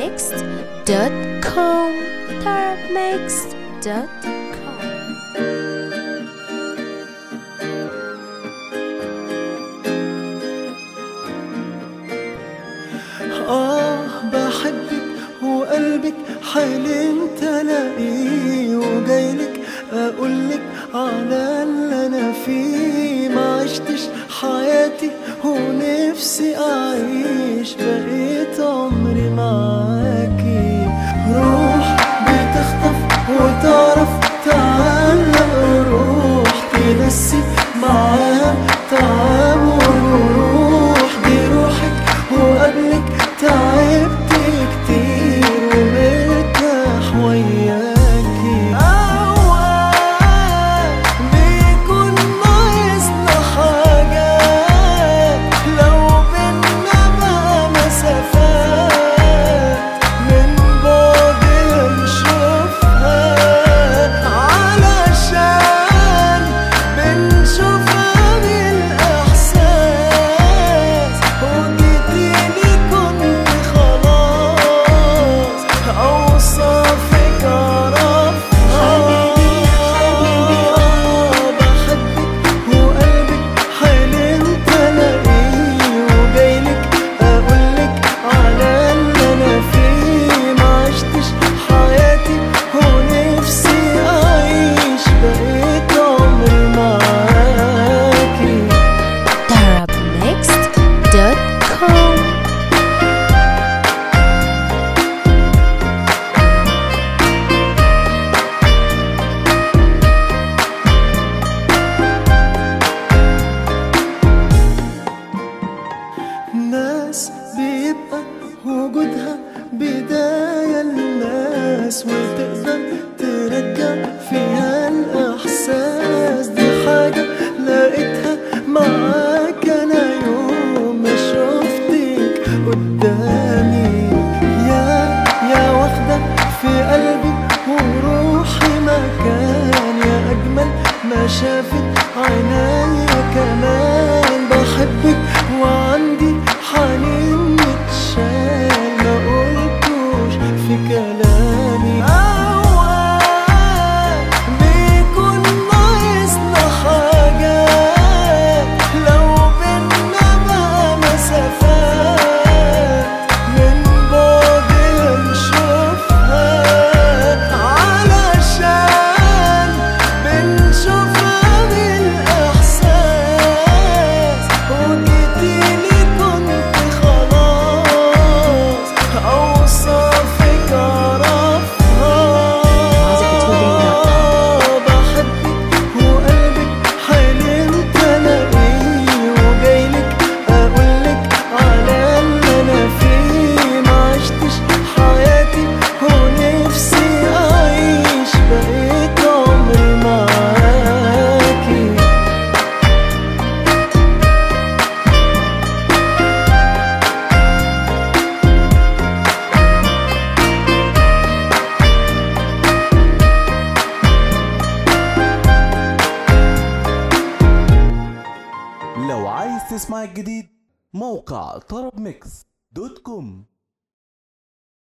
tarabmixed.com tarabmixed.com آه بحبك وقلبك حلمت ألاقيه وجايلك أقولك على اللي أنا فيه ما عشتش حياتي ونفسي أعيش بقيت عمري معاكي روح بتخطف وتعرف تعلق روح تنسي معاها تعب وروح دي روحك وقبلك تعبت كتير ومرتاح وياكي أوقات بيكون ناقصنا حاجات لو بينا بقى مسافات من بعد نشوفها علشان بنشوفها بالإحساس وجيتيلي كنت خلاص أوصافك أعرفها بحبك وقلبك حلمت ألاقيه وجايلك أقولك على اللي أنا فيه ما عشتش حياتي ونفسي أعيش بقيت عمري معاكي tarabmixed.com ناس بيبقى وجودها بداية للناس وتقدر ترجع فيها الإحساس دي حاجة لقيتها معاك أنا يوم ما شفتك قدامي يا يا واخدة في قلبي وروحي مكان يا أجمل ما شافت عينيا كمان بحبك وعندي حنين متشال ما قلتوش في كلامي أوقات بيكون ناقصنا حاجات لو بينا بقى مسافات من بعد نشوفها علشان بنشوفها بالإحساس وجيتيلي كنت خلاص أوصافك أعرفها بحبك وقلبك حلمت ألاقيه وجايلك أقولك على اللي أنا فيه ما عشتش حياتي ونفسي أعيش بقيت عمري معاكي لو عايز تسمع الجديد موقع طرب ميكس دوت كوم